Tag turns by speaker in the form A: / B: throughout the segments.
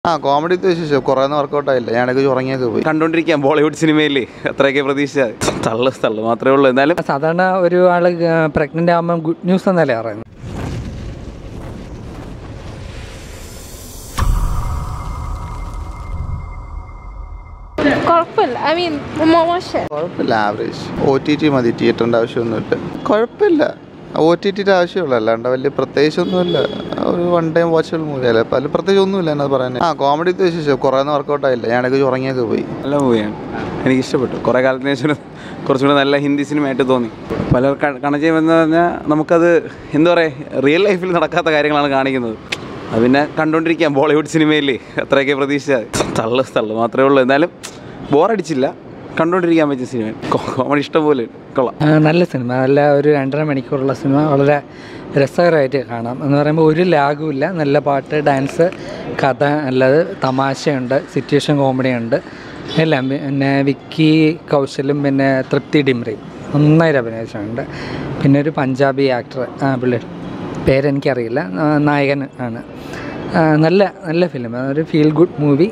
A: ആ കോമഡി ഉദ്ദേശിച്ചു കുറേ ഒന്നും വർക്കൗട്ട് ആയില്ല ഞാനൊക്കെ ഉറങ്ങിയൊക്കെ പോയി
B: കണ്ടോണ്ടിരിക്കാം ബോളിവുഡ് സിനിമയിൽ അത്രയൊക്കെ പ്രതീക്ഷ തള്ളു തള്ളു മാത്രമേ ഉള്ളൂ എന്നാലും
C: സാധാരണ ഒരു ആൾ പ്രഗ്നൻ്റ് ആകുമ്പം ഗുഡ് ന്യൂസ് എന്നല്ലേ പറയുന്നത്
D: കുഴപ്പമില്ല ഐ മീൻ മോശം
A: കുഴപ്പമില്ല ആവറേജ് ഒ ടി ടി മതി തിയേറ്ററിൻ്റെ ആവശ്യമൊന്നുമില്ല കുഴപ്പമില്ല ഒ ടി ടിയുടെ ആവശ്യമുള്ളൂ അല്ലാണ്ട് വലിയ പ്രത്യേകിച്ചൊന്നുമില്ല ഒരു വൺ ടൈം വാച്ചബിൾ മൂവി അല്ലേ പല പ്രത്യേകിച്ച് ഒന്നുമില്ല എന്നത് പറയാൻ ആ കോമഡി ഉദ്ദേശിച്ചു കുറേ ഒന്നും വർക്കൗട്ട് ആയില്ല ഞാനൊക്കെ ഉറങ്ങിയൊക്കെ പോയി
B: നല്ല മൂവിയാണ് എനിക്ക് ഇഷ്ടപ്പെട്ടു കുറേ കാലത്തിന് ശേഷം കുറച്ചുകൂടെ നല്ല ഹിന്ദി സിനിമയായിട്ട് തോന്നി പലർ കണചെയ്യുമെന്ന് പറഞ്ഞാൽ നമുക്കത് എന്താ പറയുക റിയൽ ലൈഫിൽ നടക്കാത്ത കാര്യങ്ങളാണ് കാണിക്കുന്നത് അത് പിന്നെ കണ്ടോണ്ടിരിക്കാം ബോളിവുഡ് സിനിമയിൽ അത്രയൊക്കെ പ്രതീക്ഷ തള്ളു തള്ളു മാത്രമേ ഉള്ളൂ എന്നാലും ബോറടിച്ചില്ല കണ്ടോണ്ടിരിക്കാൻ പറ്റിയ സിനിമ കോമഡി ഇഷ്ടം പോലെ കൊള്ളാം
C: ആ, നല്ല സിനിമ നല്ല ഒരു രണ്ടര മണിക്കൂറുള്ള സിനിമ വളരെ രസകരമായിട്ട് കാണാം എന്ന് പറയുമ്പോൾ ഒരു ലാഗും ഇല്ല നല്ല പാട്ട് ഡാൻസ് കഥ നല്ലത് തമാശയുണ്ട് സിറ്റുവേഷൻ കോമഡി ഉണ്ട് എല്ലാം പിന്നെ വിക്കി കൗശലും പിന്നെ തൃപ്തി ഡിംറിയും നന്നായിട്ട് അഭിനയിച്ചിട്ടുണ്ട് പിന്നെ ഒരു പഞ്ചാബി ആക്ടർ ആ പുള്ളി പേരെനിക്കറിയില്ല ആ, നായകൻ ആണ് ആ, നല്ല നല്ല ഫിലിം ഒരു ഫീൽ ഗുഡ് മൂവി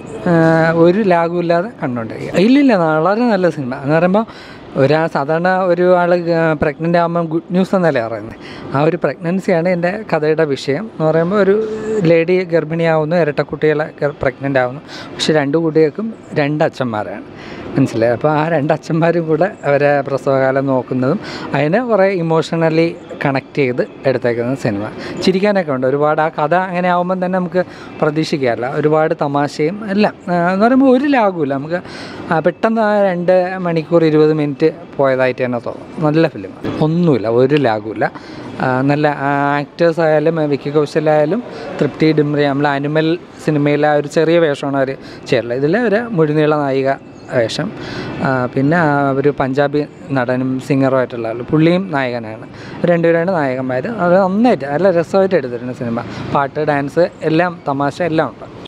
C: ഒരു ലാഗും ഇല്ലാതെ കണ്ടുകൊണ്ടിരിക്കുക ഇല്ലില്ല വളരെ നല്ല സിനിമ എന്ന് പറയുമ്പോൾ ഒരാ സാധാരണ ഒരു ആൾ പ്രഗ്നൻ്റ് ആകുമ്പം ഗുഡ് ന്യൂസ് എന്നല്ലേ പറയുന്നത് ആ ഒരു പ്രഗ്നൻസിയാണ് എൻ്റെ കഥയുടെ വിഷയം എന്ന് പറയുമ്പോൾ ഒരു ലേഡി ഗർഭിണിയാവുന്നു ഇരട്ടക്കുട്ടികളെ പ്രഗ്നൻ്റ് ആവുന്നു പക്ഷെ രണ്ട് കുട്ടികൾക്കും രണ്ട് അച്ഛന്മാരാണ് മനസ്സിലായി അപ്പോൾ ആ രണ്ട് അച്ഛന്മാരും കൂടെ അവരെ പ്രസവകാലം നോക്കുന്നതും അതിനെ കുറേ ഇമോഷണലി കണക്ട് ചെയ്ത് എടുത്തേക്കുന്ന സിനിമ ചിരിക്കാനൊക്കെ ഉണ്ട് ഒരുപാട് ആ കഥ അങ്ങനെ ആകുമ്പം തന്നെ നമുക്ക് പ്രതീക്ഷിക്കാറില്ല ഒരുപാട് തമാശയും എല്ലാം ആ, എന്ന് പറയുമ്പോൾ ഒരു ലാഗുമില്ല നമുക്ക് ആ, പെട്ടെന്ന് ആ രണ്ട് മണിക്കൂർ ഇരുപത് മിനിറ്റ് പോയതായിട്ട് തന്നെ തോന്നും നല്ല ഫിലിം ഒന്നുമില്ല ഒരു ലാഗുമില്ല ആ, നല്ല ആക്ടേഴ്സ് ആയാലും വിക്കി കൗശലായാലും തൃപ്തി ഡിംറി നമ്മൾ അനിമൽ സിനിമയിലെ ആ ഒരു ചെറിയ വേഷമാണ് അവർ ചേരുള്ളത് ഇതിൽ ഒരു മുഴുനീള നായിക വേഷം ആ, പിന്നെ ആ ഒരു പഞ്ചാബി നടനും സിംഗറുമായിട്ടുള്ള ആൾ പുള്ളിയും നായകനാണ് രണ്ടുപേരാണ് നായകന്മാർ അത് നന്നായിട്ട് നല്ല രസമായിട്ട് എടുത്തിട്ടുണ്ട് സിനിമ പാട്ട് ഡാൻസ് എല്ലാം തമാശ എല്ലാം ഉണ്ട്